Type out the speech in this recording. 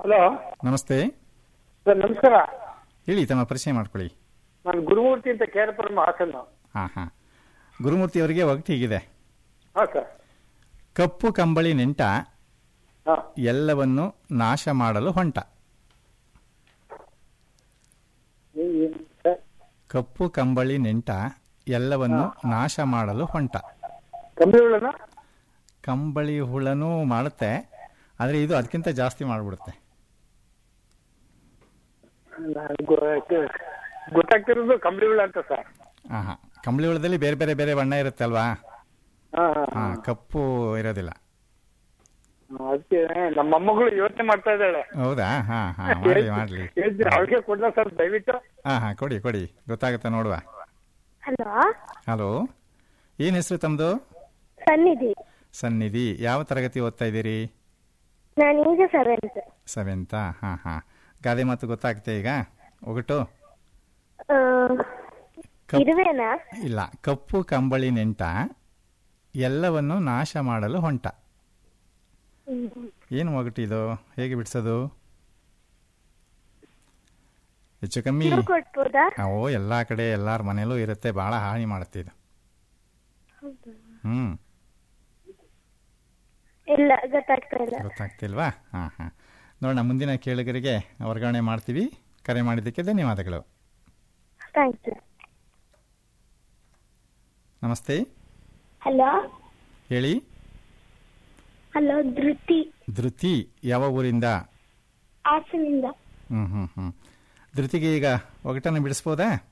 hello ನಮಸ್ತೆ sir ನಮಸ್ಕಾರ ಹೇಳಿ ತಮ್ಮ ಪರಿಚಯ ಮಾಡ್ಕೊಳ್ಳಿ ನಾನು ಗುರುಮೂರ್ತಿ ಅಂತ ಕೇರಪುರಂ ಹಾಸನ ಹಾಂ ಹಾಂ ಗುರುಮೂರ್ತಿ ಅವರಿಗೆ ಒಗಟು ಹೀಗಿದೆ ಹಾ ಸರ್ ಕಪ್ಪು ಕಂಬಳಿ ನೆಂಟ ಹಾ ಎಲ್ಲವನ್ನು ನಾಶ ಮಾಡಲು ಹೊಂಟ ಏ- ಏನ್ ಸರ್ ಕಪ್ಪು ಕಂಬಳಿ ನೆಂಟ ಎಲ್ಲವನ್ನು ನಾಶ ಮಾಡಲು ಹೊಂಟ ಕಂಬಳಿ ಹುಳನ ಕಂಬಳಿ ಹುಳನೂ ಮಾಡುತ್ತೆ ಆದರೆ ಇದು ಅದಕ್ಕಿಂತ ಜಾಸ್ತಿ ಮಾಡಿಬಿಡುತ್ತೆ ನಾನ್ ಗೊ- ಗ- ಗೊತ್ತಾಗ್ತಿರೋದು ಕಂಬಳಿ ಹುಳ ಅಂತ ಸರ್ ಹಾಂ ಹಾಂ ಕಂಬಳಿ ಹುಳದಲ್ಲಿ ಬೇರೆ ಬೇರೆ ಬೇರೆ ಬಣ್ಣ ಇರುತ್ತೆ ಅಲ್ವಾ ಹಾ ಹಾ ಹಾಂ ಕಪ್ಪು ಇರೋದಿಲ್ಲ ಅದಕ್ಕೆ ನಮ್ಮ ಮೊಮ್ಮಗಳು ಯೋಚನೆ ಮಾಡ್ತಾ ಇದ್ದಾಳೆ ಹೌದಾ ಹಾಂ ಹಾಂ ಮಾಡಲಿ ಮಾಡಲಿ ಹೇಳ್ತೀನಿ ಅವ್ರಿಗೆ ಕೊಡ್ಲಾ ಸರ್ ದಯವಿಟ್ಟು ಹಾಂ ಹಾಂ ಕೊಡಿ ಕೊಡಿ ಗೊತ್ತಾಗುತ್ತೆ ನೋಡುವ ಹಲೋ ಹಲೋ ಏನು ಹೆಸರು ತಮ್ಮದು ಸನ್ನಿಧಿ ಸನ್ನಿಧಿ ಯಾವ ತರಗತಿ ಓದ್ತಾ ಇದ್ದೀರಿ ನಾನು ಈಗ ಸೆವೆಂತ್ ಸೆವೆಂತಾ ಹಾಂ ಹಾಂ ಗಾದೆ ಮಾತು ಗೊತ್ತಾಗುತ್ತೆ ಈಗ ಒಗಟು ಕಪ್- ಇರುವೆನಾ ಇಲ್ಲ ಕಪ್ಪು ಕಂಬಳಿ ನೆಂಟ ಎಲ್ಲವನ್ನು ನಾಶ ಮಾಡಲು ಹೊಂಟ ಏನು ಒಗಟಿದು ಹೇಗೆ ಬಿಡಿಸೋದು ಹೆಚ್ಚು ಕಮ್ಮಿ ನೀವು ಕೊಟ್ಬೋದಾ ಓ ಎಲ್ಲ ಕಡೆ ಎಲ್ಲಾರ ಮನೇಲೂ ಇರುತ್ತೆ ಭಾಳ ಹಾನಿ ಮಾಡುತ್ತೆ ಇದು ಹ್ಞೂ ಇಲ್ಲ ಗೊತ್ತಾಗ್ತಾ ಇಲ್ಲ ಗೊತ್ತಾಗ್ತಿಲ್ವಾ ಹಾಂ ಹಾಂ ನೋಡೋಣ ಮುಂದಿನ ಕೇಳುಗರಿಗೆ ವರ್ಗಾವಣೆ ಮಾಡ್ತೀವಿ ಕರೆ ಮಾಡಿದ್ದಕ್ಕೆ ಧನ್ಯವಾದಗಳು ಥ್ಯಾಂಕ್ ಯು ನಮಸ್ತೆ ಹಲೋ ಹೇಳಿ ಹಲೋ ಧೃತಿ ಧೃತಿ ಯಾವ ಊರಿಂದ ಹಾಸನಿಂದ ಹ್ಞೂ ಹ್ಞೂ ಹ್ಞೂ ಧೃತಿಗೆ ಈಗ ಒಗಟನ್ನು ಬಿಡಿಸ್ಬೋದಾ